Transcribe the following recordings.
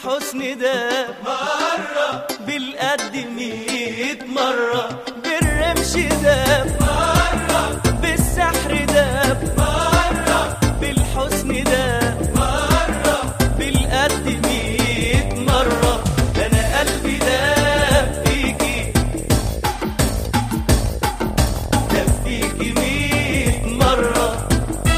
بالحسن ده مرة بالقد ميت مرة بالرمش ده مرة بالسحر ده مرة بالحسن ده مرة بالقد ميت مرة أنا قلبي ده فيكي ده فيكي ميت مرة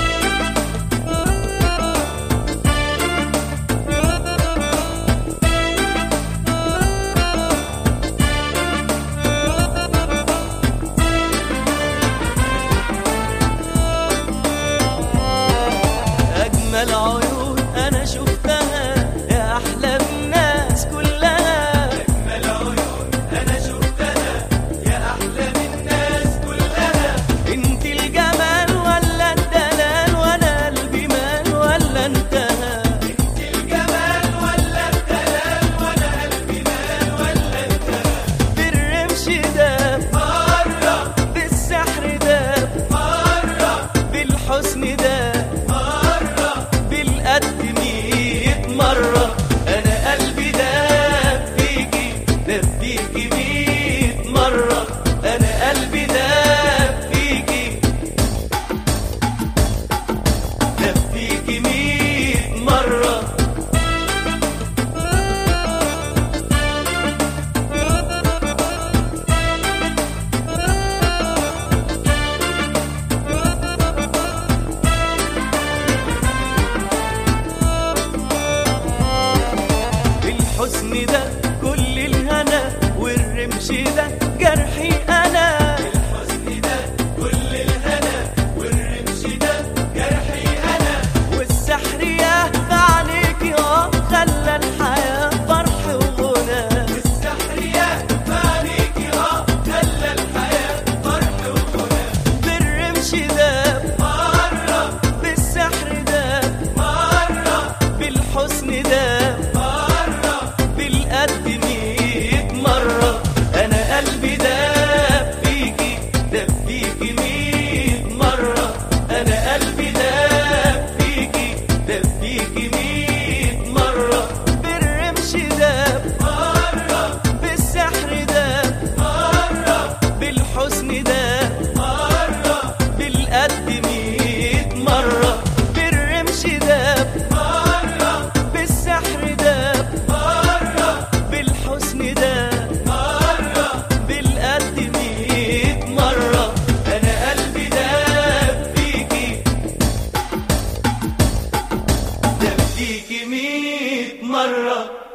أجمل عيون أنا شفتها يا أحلى من الناس كلها أجمل عيون أنا شفتها يا أحلى من الناس كلها انت الجمال ولا الدلال وانا قلبي مال ولا انتهى انت الجمال ولا الدلال وأنا قلبي مال ولا انتهى بالرمش ده مرة بالسحر ده مرة بالحسن ده مرة بالقد ميت مرة أنا قلبي ده فيكي ده فيكي ميت مرة أنا قلبي ده فيكي ده فيكي ميت مرة الحزن ده كل الهنا والرمش ده جرحي انا الحزن ده كل الهنا والرمش ده جرحي أنا والسحر يا عليك اه خلى الحياه فرح وغنى السحر يا مالك اه خلى الحياة فرح وغنى بالرمش ده مرة بالسحر ده مرة بالحسن ده مرة بالقد ميت مرة أنا قلبي ده فيكي ده فيكي ميت مرة أنا قلبي ده فيكي ده فيكي ميت مرة بالرمش ده مرة بالسحر ده مرة بالحسن ده مرة بالقد ميت مرة بالرمش ده مرة بالسحر ده مرة بالحسن ده مرة بالقد ميت مرة أنا قلبي ده فيكي ده فيكي ميت مرة